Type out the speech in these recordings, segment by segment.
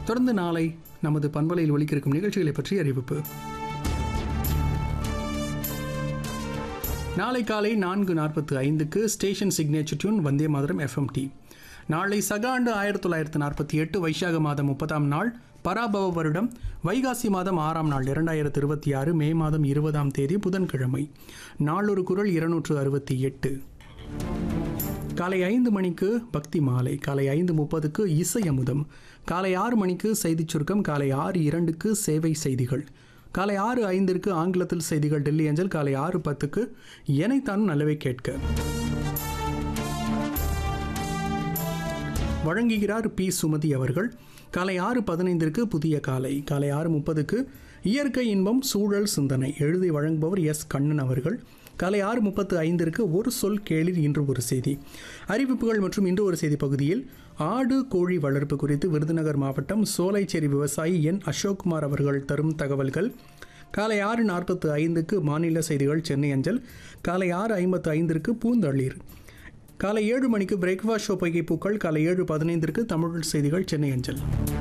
தொடர்ந்து நாளை நமது பண்பலையில் ஒலிக்கிருக்கும் நிகழ்ச்சிகளை பற்றி அறிவிப்பு நாளை காலை நான்கு நாற்பத்து ஐந்துக்கு station signature tune Vande Mataram எஃப்எம்டி நாளை சகாண்டு ஆயிரத்தி தொள்ளாயிரத்து நாற்பத்தி எட்டு வைசாக மாதம் முப்பதாம் நாள் பராபவ வருடம் வைகாசி மாதம் ஆறாம் நாள் இரண்டாயிரத்து இருபத்தி ஆறு மே மாதம் இருபதாம் தேதி புதன்கிழமை நாளொரு குரல் இருநூற்று அறுபத்தி எட்டு காலை ஐந்து மணிக்கு பக்தி மாலை காலை ஐந்து முப்பதுக்கு இசை அமுதம் காலை ஆறு மணிக்கு செய்திச் சுருக்கம் காலை ஆறு இரண்டுக்கு சேவை செய்திகள் காலை ஆறு ஐந்திற்கு ஆங்கிலத்தில் செய்திகள் டெல்லி அஞ்சல் காலை ஆறு பத்துக்கு எனைத்தான் நல்லவை கேட்க வழங்குகிறார் பி சுமதி அவர்கள் காலை ஆறு பதினைந்திற்கு புதிய காலை காலை ஆறு முப்பதுக்கு இயற்கை இன்பம் சூழல் சிந்தனை எழுதி வழங்குபவர் எஸ் கண்ணன் அவர்கள் காலை ஆறு முப்பத்து ஐந்திற்கு ஒரு சொல் கேளிர் இன்று ஒரு செய்தி அறிவிப்புகள் மற்றும் இன்று ஒரு செய்தி பகுதியில் ஆடு கோழி வளர்ப்பு குறித்து விருதுநகர் மாவட்டம் சோலைச்சேரி விவசாயி என் அசோக்குமார் அவர்கள் தரும் தகவல்கள் காலை ஆறு நாற்பத்து ஐந்துக்கு மாநில செய்திகள் சென்னை அஞ்சல் காலை ஆறு ஐம்பத்து ஐந்திற்கு பூந்தளிர் காலை ஏழு மணிக்கு பிரேக்ஃபாஸ்ட் ஷோ பைகை பூக்கள் காலை ஏழு பதினைந்திற்கு தமிழ் செய்திகள் சென்னை அஞ்சல்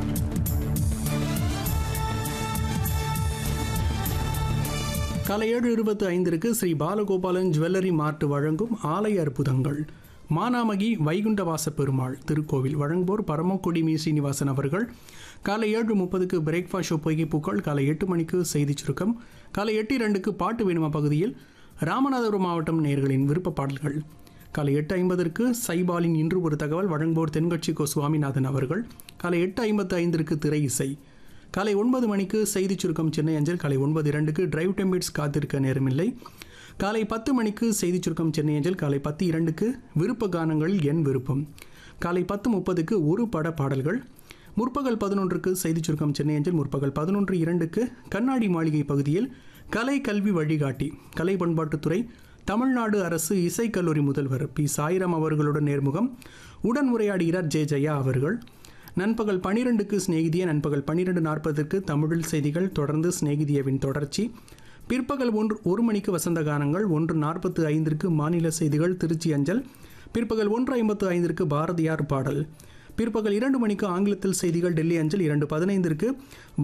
காலை ஏழு இருபத்தி ஐந்திற்கு ஸ்ரீ பாலகோபாலன் ஜுவல்லரி மார்ட் வழங்கும் ஆலய அற்புதங்கள் மானாமகி வைகுண்டவாச பெருமாள் திருக்கோவில் வழங்குவோர் பரமக்குடி மீ சீனிவாசன் அவர்கள் காலை ஏழு முப்பதுக்கு பிரேக்ஃபாஸ்ட் ஷோ பொய்கை பூக்கள் காலை எட்டு மணிக்கு செய்திச் சுருக்கம் காலை எட்டு இரண்டுக்கு பாட்டு வேணுமா பகுதியில் ராமநாதபுரம் மாவட்டம் நேர்களின் விருப்ப பாடல்கள் காலை எட்டு ஐம்பதற்கு சைபாலின் இன்று ஒரு தகவல் வழங்குவோர் தென்கட்சி கோ சுவாமிநாதன் அவர்கள் காலை எட்டு ஐம்பத்து ஐந்திற்கு திரை இசை காலை ஒன்பது மணிக்கு செய்திச் சுருக்கம் சென்னை அஞ்சல் காலை ஒன்பது இரண்டுக்கு டிரைவ் டெம்பிட்ஸ் காத்திருக்க நேரமில்லை காலை பத்து மணிக்கு செய்திச் சுருக்கம் சென்னை அஞ்சல் காலை பத்து இரண்டுக்கு விருப்ப கானங்களில் என் விருப்பம் காலை பத்து முப்பதுக்கு ஒரு பட பாடல்கள் முற்பகல் பதினொன்றுக்கு செய்திச் சுருக்கம் சென்னை அஞ்சல் முற்பகல் பதினொன்று இரண்டுக்கு கண்ணாடி மாளிகை பகுதியில் கலை கல்வி வழிகாட்டி கலை பண்பாட்டுத்துறை தமிழ்நாடு அரசு இசைக்கல்லூரி முதல்வர் பி சாயிராம் அவர்களுடன் நேர்முகம் உடன் உரையாடுகிறார் ஜே ஜெயா அவர்கள் நண்பகல் பனிரெண்டுக்கு சிநேகிதிய நண்பகல் பன்னிரெண்டு நாற்பதுக்கு தமிழில் செய்திகள் தொடர்ந்து சிநேகிதியவின் தொடர்ச்சி பிற்பகல் ஒன்று ஒரு மணிக்கு வசந்த கானங்கள் ஒன்று நாற்பத்து ஐந்திற்கு மாநில செய்திகள் திருச்சி அஞ்சல் பிற்பகல் ஒன்று ஐம்பத்து ஐந்திற்கு பாரதியார் பாடல் பிற்பகல் இரண்டு மணிக்கு ஆங்கிலத்தில் செய்திகள் டெல்லி அஞ்சல் இரண்டு பதினைந்திற்கு